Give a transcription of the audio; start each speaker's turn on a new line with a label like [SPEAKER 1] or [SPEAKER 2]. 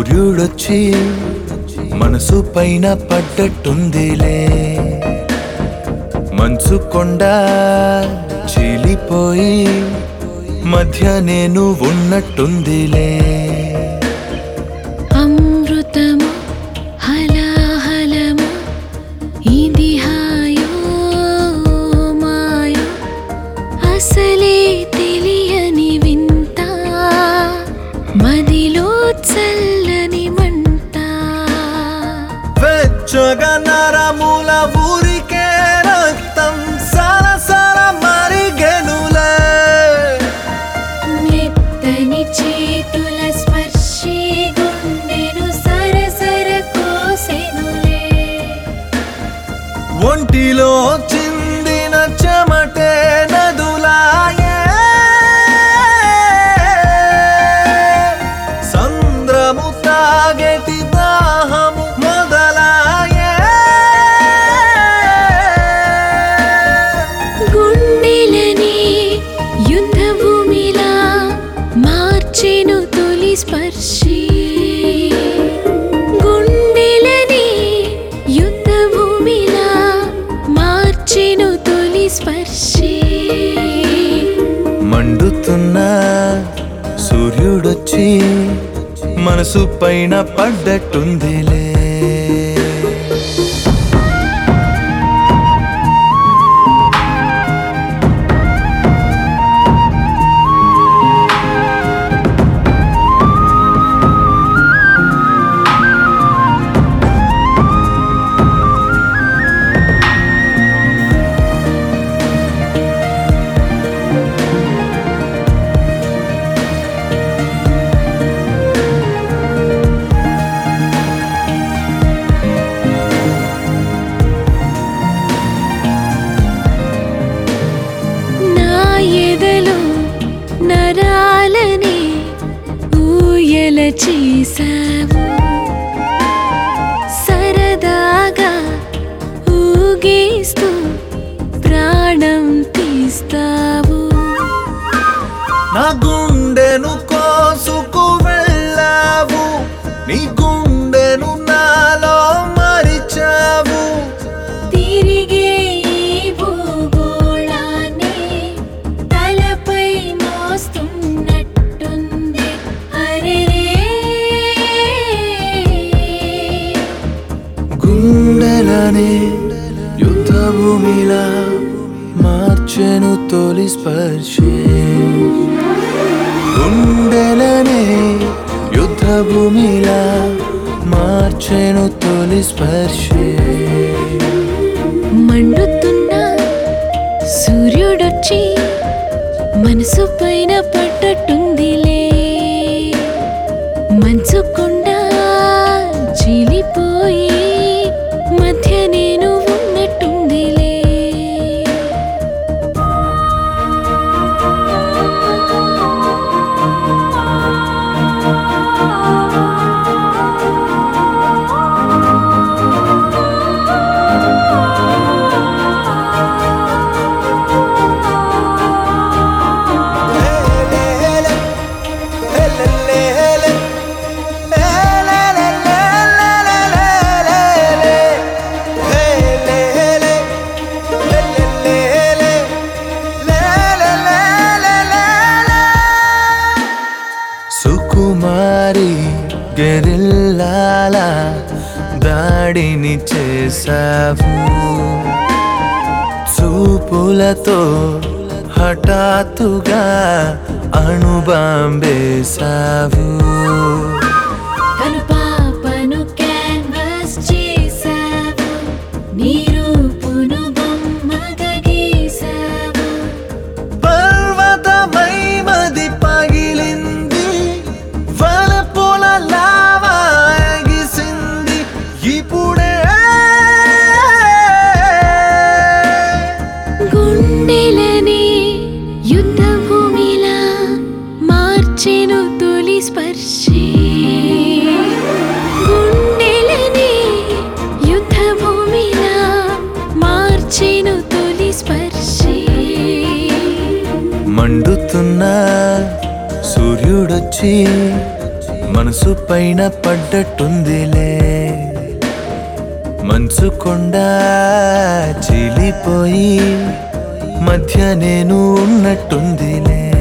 [SPEAKER 1] సూర్యుడొచ్చి మనసు పైన పడ్డట్టుందిలే మంచు కొండ చీలిపోయి మధ్య నేను ఉన్నట్టుందిలే
[SPEAKER 2] అమృతము హలాహలము ఇది హాయో మాయో అసలే తెలియని వింత మదిలో చల్లని మంట
[SPEAKER 1] వెచ్చగా నరముల ఊరికే రక్తం సరసర మరిగెనులే
[SPEAKER 2] మెత్తని చేతుల స్పర్శే గుండెను సరసర కోసెనులే
[SPEAKER 1] ఒంటిలో చిందిన చెమటే నదులాయే సంద్రము తాగేటి దాహము మొదలాయే
[SPEAKER 2] గుండెలని యుద్ధ భూమిలా మార్చెను తొలి స్పర్శి గుండెలని యుద్ధ భూమిలా మార్చెను తొలి స్పర్శి
[SPEAKER 1] మండుతున్న సూర్యుడొచ్చి మనసు పైన పడ్డట్టుందిలే
[SPEAKER 2] నా ఎదలో నరాలని ఊయల చేసావు సరదాగా ఊగేస్తూ ప్రాణం తీస్తావు
[SPEAKER 1] నా గుండెను కోసుకు వెళ్ళావు నీ గుండెను నాలో మరిచావు
[SPEAKER 2] తిరిగే ఈ భూగోళాన్ని తలపై మోస్తున్నట్టుంది అరెరే
[SPEAKER 1] గుండెలని యుద్ధ భూమిలా మార్చెను తొలి స్పర్శే గుండెలనే యుద్ధ భూమిలా మార్చెను తొలి స్పర్శే
[SPEAKER 2] మండుతున్న సూర్యుడొచ్చి మనసు పైన పడ్డట్టుందిలే మంచు కొండ చీలిపోయి మధ్య నేను ఉన్నట్టుందిలే
[SPEAKER 1] సుకుమారి గెరిల్లాల దాడిని చేసావు చూపులతో హఠాత్తుగా అణుబాంబేశావు
[SPEAKER 2] కను పాపను క్యాన్వాస్ చేసావు నీ రూపును బొమ్మగా గీసావు
[SPEAKER 1] పర్వతమై మది పగిలింది వలపుల లావా ఎగిసింది ఇప్పుడే
[SPEAKER 2] గుండెలని యుద్ధ భూమిలా మార్చెను తొలి స్పర్శే గుండెలని యుద్ధ భూమిలా మార్చెను తొలి స్పర్శే
[SPEAKER 1] మండుతున్న సూర్యుడొచ్చి మనసు పైన పడ్డట్టుందిలే మనసు కొండ చీలిపోయి మధ్య నేను ఉన్నట్టుందిలే